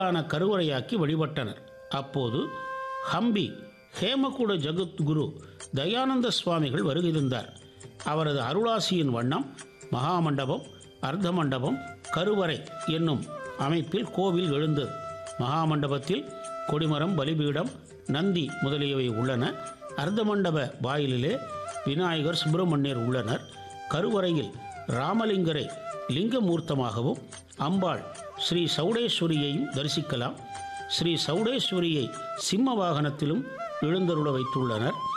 ஆன கருவறையாக்கி வழிபட்டனர் அப்போது ஹம்பி ஹேமகுட ஜகத்குரு தயானந்த சுவாமிகள் வருகிருந்தார் அவரது அருளாசியின் வண்ணம் மகாமண்டபம் அர்த்த மண்டபம் கருவறை என்னும் அமைப்பில் கோவில் எழுந்தது மகாமண்டபத்தில் கொடிமரம் பலிபீடம் நந்தி முதலியவை உள்ளன அர்த்த மண்டப வாயிலிலே விநாயகர் சுப்பிரமணியர் உள்ளனர் கருவறையில் ராமலிங்கரை லிங்கமூர்த்தமாகவும் அம்பாள் ஸ்ரீ சௌடேஸ்வரியையும் தரிசிக்கலாம் ஸ்ரீ சௌடேஸ்வரியை சிம்ம வாகனத்திலும் எழுந்தருள வைத்துள்ளனர்